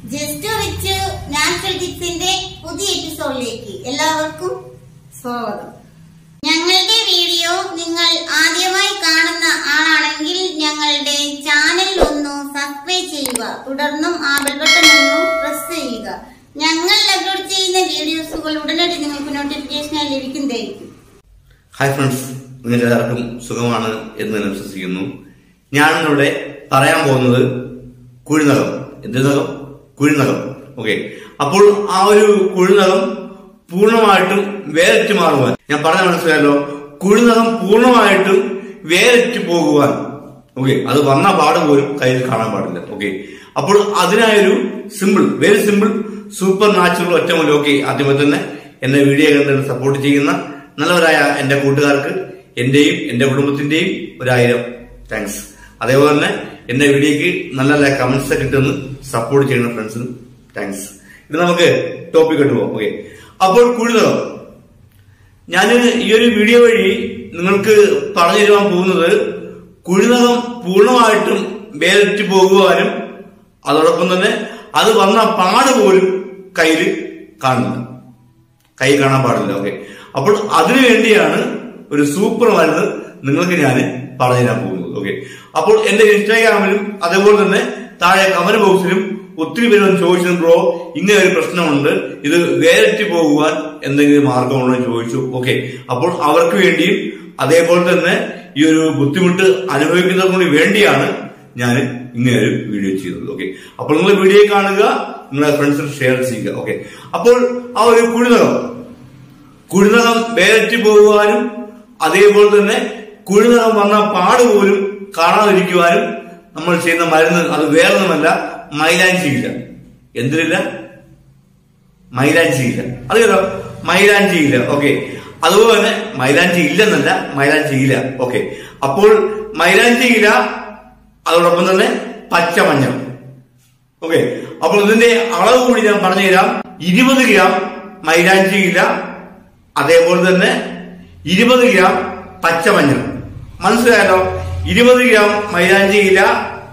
just rich natural ടിപ്സിന്റെ പുതിയ എപ്പിസോഡിലേക്ക് എല്ലാവർക്കും സ്വാഗതം ഞങ്ങളുടെ വീഡിയോ നിങ്ങൾ ആദ്യമായി കാണുന്ന ആളാണെങ്കിൽ ഞങ്ങളുടെ ചാനൽ ഒന്ന് സബ്സ്ക്രൈബ് ചെയ്യുക തുടർന്നും ആ ബെൽ ബട്ടൺ ഒന്ന് പ്രസ് ചെയ്യുക ഞങ്ങൾ അപ്ലോഡ് ചെയ്യുന്ന വീഡിയോസുകൾ ഉടനടി നിങ്ങൾക്ക് നോട്ടിഫിക്കേഷനായി ലഭിക്കുന്നതായിരിക്കും ഹായ് ഫ്രണ്ട്സ് നിങ്ങൾക്ക് എല്ലാവർക്കും സുഖമാണ് എന്ന് ഞാൻ വിശ്വസിക്കുന്നു ഞാനിവിടെ പറയാൻ പോകുന്നത് കുഴിനകം എന്ത് നഖം കുഴിനകം ഓക്കെ അപ്പോൾ ആ ഒരു കുഴിനകം പൂർണ്ണമായിട്ടും വേരറ്റ് മാറുവാൻ ഞാൻ പറഞ്ഞ മനസ്സിലായല്ലോ കുഴിനകം പൂർണ്ണമായിട്ടും വേരറ്റ് പോകുവാൻ ഓക്കെ അത് വന്ന പാട് പോലും കയ്യിൽ കാണാൻ പാടില്ല ഓക്കെ അപ്പോൾ അതിനായൊരു simple very simple super natural ഒറ്റമൂലം ഓക്കെ ആദ്യമേ തന്നെ എന്നെ വീഡിയോ കണ്ട് സപ്പോർട്ട് ചെയ്യുന്ന നല്ലവരായ എന്റെ കൂട്ടുകാർക്ക് എന്റെയും എന്റെ കുടുംബത്തിന്റെയും ഒരായിരം താങ്ക്സ് അതേപോലെ തന്നെ എന്റെ വീഡിയോക്ക് നല്ല നല്ല കമന്റ്സ് ഒക്കെ ഇട്ടൊന്ന് സപ്പോർട്ട് ചെയ്യുന്ന ഫ്രണ്ട്സിനും താങ്ക്സ് ഇത് നമുക്ക് ടോപ്പിക് ഇട്ട് പോകാം ഓക്കെ അപ്പോൾ കുഴിനകം ഞാൻ ഈ ഒരു വീഡിയോ വഴി നിങ്ങൾക്ക് പറഞ്ഞു തരുവാൻ പോകുന്നത് കുഴിനകം പൂർണ്ണമായിട്ടും വേറിട്ട് പോകുവാനും അതോടൊപ്പം തന്നെ അത് വന്ന പാട് പോലും കയ്യിൽ കാണുന്നില്ല കൈ കാണാൻ പാടില്ല ഓക്കെ അപ്പോൾ അതിനു വേണ്ടിയാണ് ഒരു സൂപ്പർ മരുന്ന് നിങ്ങൾക്ക് ഞാൻ പറഞ്ഞു തരാൻ പോകുന്നത് ഓക്കെ അപ്പോൾ എന്റെ ഇൻസ്റ്റാഗ്രാമിലും അതേപോലെ തന്നെ താഴെ കമന്റ് ബോക്സിലും ഒത്തിരി പേര് വന്ന് ചോദിച്ചു ബ്രോ ഇങ്ങനെ ഒരു പ്രശ്നമുണ്ട് ഇത് വേറിട്ട് പോകുവാൻ എന്തെങ്കിലും മാർഗമുണ്ടോ എന്ന് ചോദിച്ചു ഓക്കെ അപ്പോൾ അവർക്ക് വേണ്ടിയും അതേപോലെ തന്നെ ഈ ഒരു ബുദ്ധിമുട്ട് അനുഭവിക്കുന്നതിന് കൂടി വേണ്ടിയാണ് ഞാൻ ഇങ്ങനെ ഒരു വീഡിയോ ചെയ്തത് ഓക്കെ അപ്പോൾ നിങ്ങൾ വീഡിയോ കാണുക നിങ്ങളെ ഫ്രണ്ട്സിന് ഷെയർ ചെയ്യുക ഓക്കെ അപ്പോൾ ആ ഒരു കുഴിനകം കുഴിനകം വേരറ്റി പോകുവാനും അതേപോലെ തന്നെ കുഴിനകം വന്ന പാട് പോലും കാണാതിരിക്കുവാനും നമ്മൾ ചെയ്യുന്ന മരുന്ന് അത് വേറൊന്നുമല്ല മൈലാഞ്ചിയില്ല എന്തിനില്ല മൈലാഞ്ചിയില്ല അറിയാലോ മൈലാഞ്ചിയില്ല ഓക്കെ അതുപോലെ തന്നെ മൈലാഞ്ചി ഇല്ലെന്നല്ല മൈലാഞ്ചിയില്ല ഓക്കെ അപ്പോൾ മൈലാഞ്ചിയില അതോടൊപ്പം തന്നെ പച്ചമഞ്ഞൾ ഓക്കെ അപ്പോൾ ഇതിന്റെ അളവ് കൂടി ഞാൻ പറഞ്ഞു തരാം ഇരുപത് ഗ്രാം മൈലാഞ്ചിയില അതേപോലെ തന്നെ ഇരുപത് ഗ്രാം പച്ചമഞ്ഞൾ മനസ്സിലായല്ലോ ഇരുപത് ഗ്രാം മൈലാഞ്ചിയില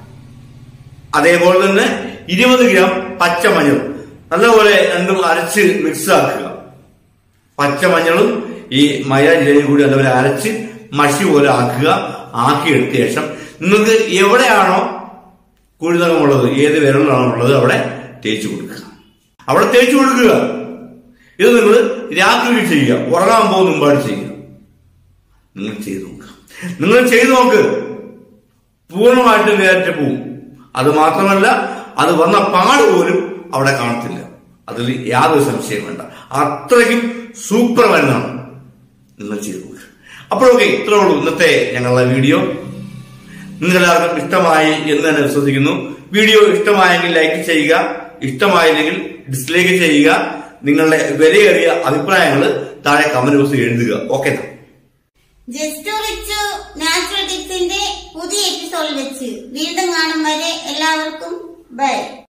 അതേപോലെ തന്നെ ഇരുപത് ഗ്രാം പച്ചമഞ്ഞൾ നല്ലപോലെ രണ്ടും അരച്ച് മിക്സ് ആക്കുക പച്ചമഞ്ഞളും ഈ മൈലാഞ്ചിലയും കൂടി നല്ലപോലെ അരച്ച് മഷി പോലെ ആക്കുക ആക്കിയെടുത്ത ശേഷം നിങ്ങൾക്ക് എവിടെയാണോ കുഴിനകമുള്ളത് ഏത് വിരലിലാണോ ഉള്ളത് അവിടെ തേച്ച് കൊടുക്കുക അവിടെ തേച്ച് കൊടുക്കുക ഇത് നിങ്ങൾ രാത്രി ചെയ്യുക ഉറങ്ങാൻ പോകുന്ന മുമ്പാട് ചെയ്യുക നിങ്ങൾ ചെയ്തു നോക്കുക നിങ്ങൾ ചെയ്തു നോക്ക് പൂർണ്ണമായിട്ട് വേറിട്ട് പോവും അത് മാത്രമല്ല അത് വന്ന പാട് പോലും അവിടെ കാണത്തില്ല അതിൽ യാതൊരു സംശയം വേണ്ട അത്രയ്ക്കും സൂപ്പർ മരുന്നാണ് നിങ്ങൾ ചെയ്തു നോക്കുക അപ്പോഴൊക്കെ ഇത്രേ ഉള്ളൂ ഇന്നത്തെ ഞങ്ങളുടെ വീഡിയോ നിങ്ങൾക്ക് എല്ലാവർക്കും ഇഷ്ടമായി എന്ന് തന്നെ വിശ്വസിക്കുന്നു വീഡിയോ ഇഷ്ടമായെങ്കിൽ ലൈക്ക് ചെയ്യുക ഇഷ്ടമായില്ലെങ്കിൽ ഡിസ്ലൈക്ക് ചെയ്യുക നിങ്ങളുടെ വിലയേറിയ അഭിപ്രായങ്ങൾ താഴെ കമന്റ് ബോക്സിൽ എഴുതുക ഓക്കെ ജസ്റ്റ് റിച്ച് നാച്ചുറൽ ടിപ്സിന്റെ പുതിയ എപ്പിസോഡിൽ വെച്ച് വീണ്ടും കാണും വരെ എല്ലാവർക്കും ബൈ